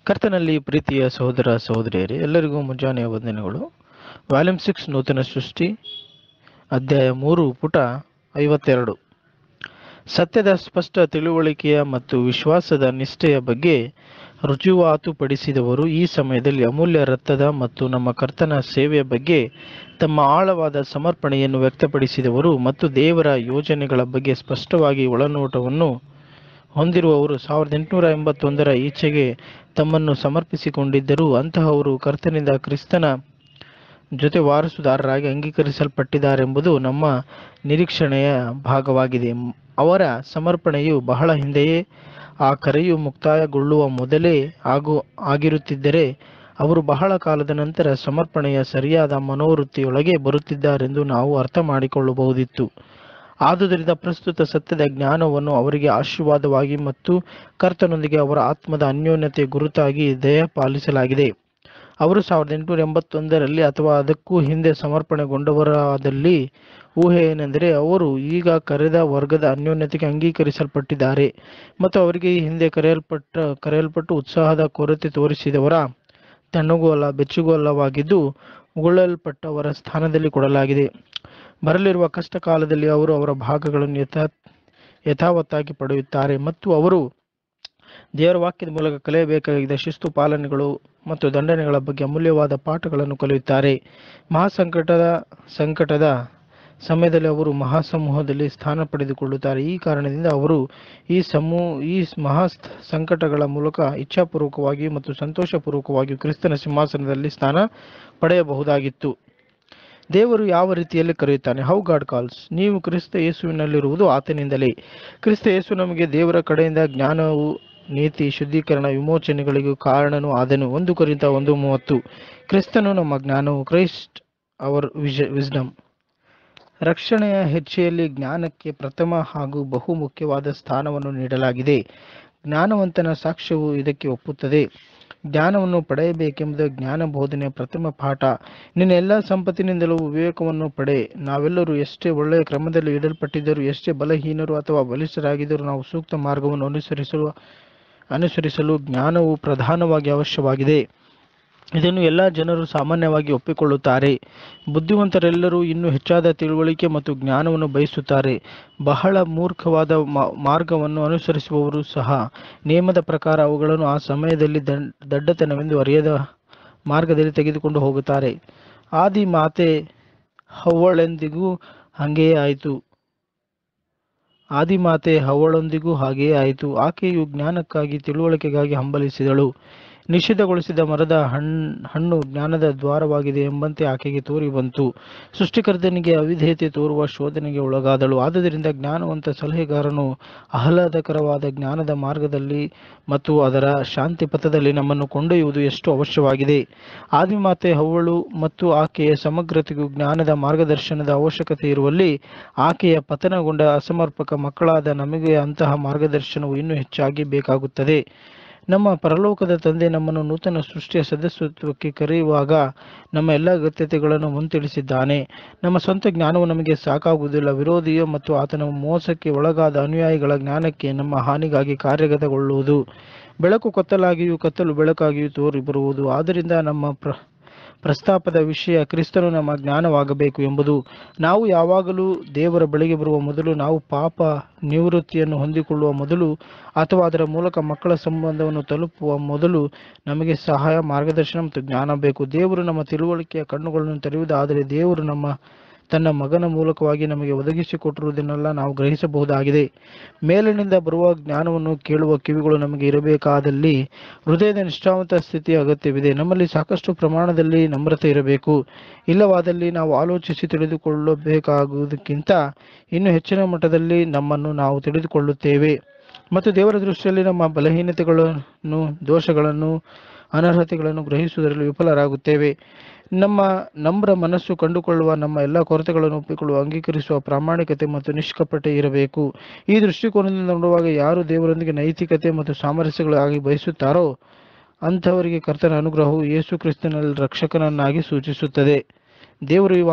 ಕರ್ತನಲ್ಲಿ ಪ್ರೀತಿಯ ಸಹೋದರ ಸಹೋದರಿಯರೇ ಎಲ್ಲರಿಗೂ ಮುಂಜಾನೆಯ ವಂದನೆಗಳು ವಾಲ್ಯೂಮ್ ಸಿಕ್ಸ್ ನೂತನ ಸೃಷ್ಟಿ ಅಧ್ಯಾಯ ಮೂರು ಪುಟ ಐವತ್ತೆರಡು ಸತ್ಯದ ಸ್ಪಷ್ಟ ತಿಳುವಳಿಕೆಯ ಮತ್ತು ವಿಶ್ವಾಸದ ನಿಷ್ಠೆಯ ಬಗ್ಗೆ ರುಜುವಾತುಪಡಿಸಿದವರು ಈ ಸಮಯದಲ್ಲಿ ಅಮೂಲ್ಯ ರಕ್ತದ ಮತ್ತು ನಮ್ಮ ಕರ್ತನ ಸೇವೆಯ ಬಗ್ಗೆ ತಮ್ಮ ಆಳವಾದ ಸಮರ್ಪಣೆಯನ್ನು ವ್ಯಕ್ತಪಡಿಸಿದವರು ಮತ್ತು ದೇವರ ಯೋಜನೆಗಳ ಬಗ್ಗೆ ಸ್ಪಷ್ಟವಾಗಿ ಒಳನೋಟವನ್ನು ಹೊಂದಿರುವವರು ಸಾವಿರದ ಎಂಟುನೂರ ಎಂಬತ್ತೊಂದರ ಈಚೆಗೆ ತಮ್ಮನ್ನು ಸಮರ್ಪಿಸಿಕೊಂಡಿದ್ದರೂ ಅಂತಹವರು ಕರ್ತನಿಂದ ಕ್ರಿಸ್ತನ ಜೊತೆ ವಾರಸುದಾರರಾಗಿ ಅಂಗೀಕರಿಸಲ್ಪಟ್ಟಿದ್ದಾರೆಂಬುದು ನಮ್ಮ ನಿರೀಕ್ಷಣೆಯ ಭಾಗವಾಗಿದೆ ಅವರ ಸಮರ್ಪಣೆಯು ಬಹಳ ಹಿಂದೆಯೇ ಆ ಕರೆಯು ಮುಕ್ತಾಯಗೊಳ್ಳುವ ಮೊದಲೇ ಆಗು ಆಗಿರುತ್ತಿದ್ದರೆ ಅವರು ಬಹಳ ಕಾಲದ ನಂತರ ಸಮರ್ಪಣೆಯ ಸರಿಯಾದ ಮನೋವೃತ್ತಿಯೊಳಗೆ ಬರುತ್ತಿದ್ದಾರೆಂದು ನಾವು ಅರ್ಥ ಮಾಡಿಕೊಳ್ಳಬಹುದಿತ್ತು ಆದುದರಿಂದ ಪ್ರಸ್ತುತ ಸತ್ಯದ ಜ್ಞಾನವನ್ನು ಅವರಿಗೆ ಆಶೀರ್ವಾದವಾಗಿ ಮತ್ತು ಕರ್ತನೊಂದಿಗೆ ಅವರ ಆತ್ಮದ ಅನ್ಯೋನ್ಯತೆ ಗುರುತಾಗಿ ದಯ ಪಾಲಿಸಲಾಗಿದೆ ಅವರು ಸಾವಿರದ ಎಂಟುನೂರ ಎಂಬತ್ತೊಂದರಲ್ಲಿ ಅಥವಾ ಅದಕ್ಕೂ ಹಿಂದೆ ಸಮರ್ಪಣೆಗೊಂಡವರಾದಲ್ಲಿ ಊಹೆ ಏನೆಂದರೆ ಅವರು ಈಗ ಕರೆದ ವರ್ಗದ ಅನ್ಯೋನ್ಯತೆಗೆ ಅಂಗೀಕರಿಸಲ್ಪಟ್ಟಿದ್ದಾರೆ ಮತ್ತು ಅವರಿಗೆ ಈ ಹಿಂದೆ ಕರೆಯಲ್ಪಟ್ಟ ಕರೆಯಲ್ಪಟ್ಟು ಉತ್ಸಾಹದ ಕೊರತೆ ತೋರಿಸಿದವರ ತಣ್ಣಗೂ ಅಲ್ಲ ಬೆಚ್ಚಗೂ ಅಲ್ಲವಾಗಿದ್ದು ಉಗುಳಲ್ಪಟ್ಟವರ ಸ್ಥಾನದಲ್ಲಿ ಕೊಡಲಾಗಿದೆ ಬರಲಿರುವ ಕಷ್ಟ ಕಾಲದಲ್ಲಿ ಅವರು ಅವರ ಭಾಗಗಳನ್ನು ಯಥಾ ಯಥಾವತ್ತಾಗಿ ಪಡೆಯುತ್ತಾರೆ ಮತ್ತು ಅವರು ದೇವರ ವಾಕ್ಯದ ಮೂಲಕ ಕಲಿಯಬೇಕಾಗಿದ್ದ ಶಿಸ್ತು ಪಾಲನೆಗಳು ಮತ್ತು ದಂಡನೆಗಳ ಬಗ್ಗೆ ಅಮೂಲ್ಯವಾದ ಪಾಠಗಳನ್ನು ಕಲಿಯುತ್ತಾರೆ ಮಹಾಸಂಕಟದ ಸಂಕಟದ ಸಮಯದಲ್ಲಿ ಅವರು ಮಹಾಸಮೂಹದಲ್ಲಿ ಸ್ಥಾನ ಪಡೆದುಕೊಳ್ಳುತ್ತಾರೆ ಈ ಕಾರಣದಿಂದ ಅವರು ಈ ಸಮೂಹ ಈ ಮಹಾ ಸಂಕಟಗಳ ಮೂಲಕ ಇಚ್ಛಾಪೂರ್ವಕವಾಗಿಯೂ ಮತ್ತು ಸಂತೋಷಪೂರ್ವಕವಾಗಿಯೂ ಕ್ರಿಸ್ತನ ಸಿಂಹಾಸನದಲ್ಲಿ ಸ್ಥಾನ ಪಡೆಯಬಹುದಾಗಿತ್ತು ದೇವರು ಯಾವ ರೀತಿಯಲ್ಲಿ ಕರೆಯುತ್ತಾನೆ ಹೌ ಗಾಡ್ ಕಾಲ್ಸ್ ನೀವು ಕ್ರಿಸ್ತ ಯೇಸುವಿನಲ್ಲಿರುವುದು ಆತನಿಂದಲೇ ಕ್ರಿಸ್ತ ಯೇಸು ನಮಗೆ ದೇವರ ಕಡೆಯಿಂದ ಜ್ಞಾನವು ನೀತಿ ಶುದ್ಧೀಕರಣ ವಿಮೋಚನೆಗಳಿಗೂ ಕಾರಣನೂ ಆದನು ಒಂದು ಕುರಿತ ಒಂದು ಮೂವತ್ತು ಕ್ರಿಸ್ತನು ನಮ್ಮ ಜ್ಞಾನವು ಕ್ರೈಸ್ಟ್ ಅವರ್ ವಿಜ ವಿಸ್ಡಮ್ ರಕ್ಷಣೆಯ ಹೆಚ್ಚೆಯಲ್ಲಿ ಜ್ಞಾನಕ್ಕೆ ಪ್ರಥಮ ಹಾಗೂ ಬಹು ಮುಖ್ಯವಾದ ಸ್ಥಾನವನ್ನು ನೀಡಲಾಗಿದೆ ಜ್ಞಾನವಂತನ ಸಾಕ್ಷ್ಯವು ಇದಕ್ಕೆ ಒಪ್ಪುತ್ತದೆ ಜ್ಞಾನವನ್ನು ಪಡೆಯಬೇಕೆಂಬುದು ಜ್ಞಾನ ಬೋಧನೆಯ ಪ್ರಥಮ ಪಾಠ ನಿನ್ನ ಎಲ್ಲ ಸಂಪತ್ತಿನಿಂದಲೂ ವಿವೇಕವನ್ನು ಪಡೆ ನಾವೆಲ್ಲರೂ ಎಷ್ಟೇ ಒಳ್ಳೆಯ ಕ್ರಮದಲ್ಲಿ ಇಡಲ್ಪಟ್ಟಿದ್ದರೂ ಎಷ್ಟೇ ಬಲಹೀನರು ಅಥವಾ ಬಲಿಷ್ಠರಾಗಿದ್ದರೂ ನಾವು ಸೂಕ್ತ ಮಾರ್ಗವನ್ನು ಅನುಸರಿಸಲು ಅನುಸರಿಸಲು ಜ್ಞಾನವು ಪ್ರಧಾನವಾಗಿ ಅವಶ್ಯವಾಗಿದೆ ಇದನ್ನು ಎಲ್ಲ ಜನರು ಸಾಮಾನ್ಯವಾಗಿ ಒಪ್ಪಿಕೊಳ್ಳುತ್ತಾರೆ ಬುದ್ಧಿವಂತರೆಲ್ಲರೂ ಇನ್ನೂ ಹೆಚ್ಚಾದ ತಿಳುವಳಿಕೆ ಮತ್ತು ಜ್ಞಾನವನ್ನು ಬಯಸುತ್ತಾರೆ ಬಹಳ ಮೂರ್ಖವಾದ ಮಾರ್ಗವನ್ನು ಅನುಸರಿಸುವವರು ಸಹ ನಿಯಮದ ಪ್ರಕಾರ ಅವುಗಳನ್ನು ಆ ಸಮಯದಲ್ಲಿ ದಡ್ಡತನವೆಂದು ಅರಿಯದ ಮಾರ್ಗದಲ್ಲಿ ತೆಗೆದುಕೊಂಡು ಹೋಗುತ್ತಾರೆ ಆದಿ ಮಾತೆ ಹವ್ವಳೆಂದಿಗೂ ಹಾಗೆಯೇ ಆಯಿತು ಆದಿಮಾತೆ ಹವಳೊಂದಿಗೂ ಹಾಗೆಯೇ ಆಯಿತು ಆಕೆಯು ಜ್ಞಾನಕ್ಕಾಗಿ ತಿಳುವಳಿಕೆಗಾಗಿ ಹಂಬಲಿಸಿದಳು ನಿಷಿದ್ಧಗೊಳಿಸಿದ ಮರದ ಹಣ್ ಹಣ್ಣು ಜ್ಞಾನದ ದ್ವಾರವಾಗಿದೆ ಎಂಬಂತೆ ಆಕೆಗೆ ತೋರಿ ಬಂತು ಸೃಷ್ಟಿಕರ್ತನಿಗೆ ಅವಿಧೇಯತೆ ತೋರುವ ಶೋಧನೆಗೆ ಒಳಗಾದಳು ಆದುದರಿಂದ ಜ್ಞಾನವಂತ ಸಲಹೆಗಾರನು ಆಹ್ಲಾದಕರವಾದ ಜ್ಞಾನದ ಮಾರ್ಗದಲ್ಲಿ ಮತ್ತು ಅದರ ಶಾಂತಿ ಪಥದಲ್ಲಿ ನಮ್ಮನ್ನು ಕೊಂಡೊಯ್ಯುವುದು ಎಷ್ಟು ಅವಶ್ಯವಾಗಿದೆ ಆದಿಮಾತೆ ಹವ್ವಳು ಮತ್ತು ಆಕೆಯ ಸಮಗ್ರತೆಗೂ ಜ್ಞಾನದ ಮಾರ್ಗದರ್ಶನದ ಅವಶ್ಯಕತೆ ಇರುವಲ್ಲಿ ಆಕೆಯ ಪತನಗೊಂಡ ಅಸಮರ್ಪಕ ಮಕ್ಕಳಾದ ನಮಗೆ ಅಂತಹ ಮಾರ್ಗದರ್ಶನವು ಇನ್ನೂ ಹೆಚ್ಚಾಗಿ ಬೇಕಾಗುತ್ತದೆ ನಮ್ಮ ಪರಲೋಕದ ತಂದೆ ನಮ್ಮನ್ನು ನೂತನ ಸೃಷ್ಟಿಯ ಸದಸ್ಯತ್ವಕ್ಕೆ ಕರೆಯುವಾಗ ನಮ್ಮ ಎಲ್ಲ ಅಗತ್ಯತೆಗಳನ್ನು ಮುಂತಿಳಿಸಿದ್ದಾನೆ ನಮ್ಮ ಸ್ವಂತ ಜ್ಞಾನವು ನಮಗೆ ಸಾಕಾಗುವುದಿಲ್ಲ ವಿರೋಧಿಯ ಮತ್ತು ಆತನ ಮೋಸಕ್ಕೆ ಒಳಗಾದ ಅನುಯಾಯಿಗಳ ಜ್ಞಾನಕ್ಕೆ ನಮ್ಮ ಹಾನಿಗಾಗಿ ಕಾರ್ಯಗತಗೊಳ್ಳುವುದು ಬೆಳಕು ಕತ್ತಲಾಗಿಯೂ ಕತ್ತಲು ಬೆಳಕಾಗಿಯೂ ತೋರಿ ಬರುವುದು ಆದ್ದರಿಂದ ನಮ್ಮ ಪ್ರ ಪ್ರಸ್ತಾಪದ ವಿಷಯ ಕ್ರಿಸ್ತನು ನಮ್ಮ ಜ್ಞಾನವಾಗಬೇಕು ಎಂಬುದು ನಾವು ಯಾವಾಗಲೂ ದೇವರ ಬಳಿಗೆ ಬರುವ ಮೊದಲು ನಾವು ಪಾಪ ನಿವೃತ್ತಿಯನ್ನು ಹೊಂದಿಕೊಳ್ಳುವ ಮೊದಲು ಅಥವಾ ಅದರ ಮೂಲಕ ಮಕ್ಕಳ ಸಂಬಂಧವನ್ನು ತಲುಪುವ ಮೊದಲು ನಮಗೆ ಸಹಾಯ ಮಾರ್ಗದರ್ಶನ ಮತ್ತು ಜ್ಞಾನ ಬೇಕು ದೇವರು ನಮ್ಮ ತಿಳುವಳಿಕೆಯ ಕಣ್ಣುಗಳನ್ನು ತೆರೆಯುವುದಾದರೆ ದೇವರು ನಮ್ಮ ತನ್ನ ಮಗನ ಮೂಲಕವಾಗಿ ನಮಗೆ ಒದಗಿಸಿಕೊಟ್ಟಿರುವುದನ್ನೆಲ್ಲ ನಾವು ಗ್ರಹಿಸಬಹುದಾಗಿದೆ ಮೇಲಿನಿಂದ ಬರುವ ಜ್ಞಾನವನ್ನು ಕೇಳುವ ಕಿವಿಗಳು ನಮಗೆ ಇರಬೇಕಾದಲ್ಲಿ ಹೃದಯದ ನಿಷ್ಠಾವಂತ ಸ್ಥಿತಿಯ ಅಗತ್ಯವಿದೆ ನಮ್ಮಲ್ಲಿ ಸಾಕಷ್ಟು ಪ್ರಮಾಣದಲ್ಲಿ ನಮ್ರತೆ ಇರಬೇಕು ಇಲ್ಲವಾದಲ್ಲಿ ನಾವು ಆಲೋಚಿಸಿ ತಿಳಿದುಕೊಳ್ಳಬೇಕಾಗುವುದಕ್ಕಿಂತ ಇನ್ನೂ ಹೆಚ್ಚಿನ ಮಟ್ಟದಲ್ಲಿ ನಮ್ಮನ್ನು ನಾವು ತಿಳಿದುಕೊಳ್ಳುತ್ತೇವೆ ಮತ್ತು ದೇವರ ದೃಷ್ಟಿಯಲ್ಲಿ ನಮ್ಮ ಬಲಹೀನತೆಗಳನ್ನು ದೋಷಗಳನ್ನು ಅನರ್ಹತೆಗಳನ್ನು ಗ್ರಹಿಸುವುದರಲ್ಲಿ ವಿಫಲರಾಗುತ್ತೇವೆ ನಮ್ಮ ನಮ್ರ ಮನಸ್ಸು ಕಂಡುಕೊಳ್ಳುವ ನಮ್ಮ ಎಲ್ಲ ಕೊರತೆಗಳನ್ನು ಒಪ್ಪಿಕೊಳ್ಳುವ ಅಂಗೀಕರಿಸುವ ಪ್ರಾಮಾಣಿಕತೆ ಮತ್ತು ನಿಷ್ಕಪಟೆ ಇರಬೇಕು ಈ ದೃಷ್ಟಿಕೋನದಿಂದ ನೋಡುವಾಗ ಯಾರು ದೇವರೊಂದಿಗೆ ನೈತಿಕತೆ ಮತ್ತು ಸಾಮರಸ್ಯಗಳಾಗಿ ಬಯಸುತ್ತಾರೋ ಅಂಥವರಿಗೆ ಕರ್ತನ ಅನುಗ್ರಹವು ಯೇಸು ಕ್ರಿಸ್ತನಲ್ಲಿ ರಕ್ಷಕನನ್ನಾಗಿ ಸೂಚಿಸುತ್ತದೆ ದೇವರು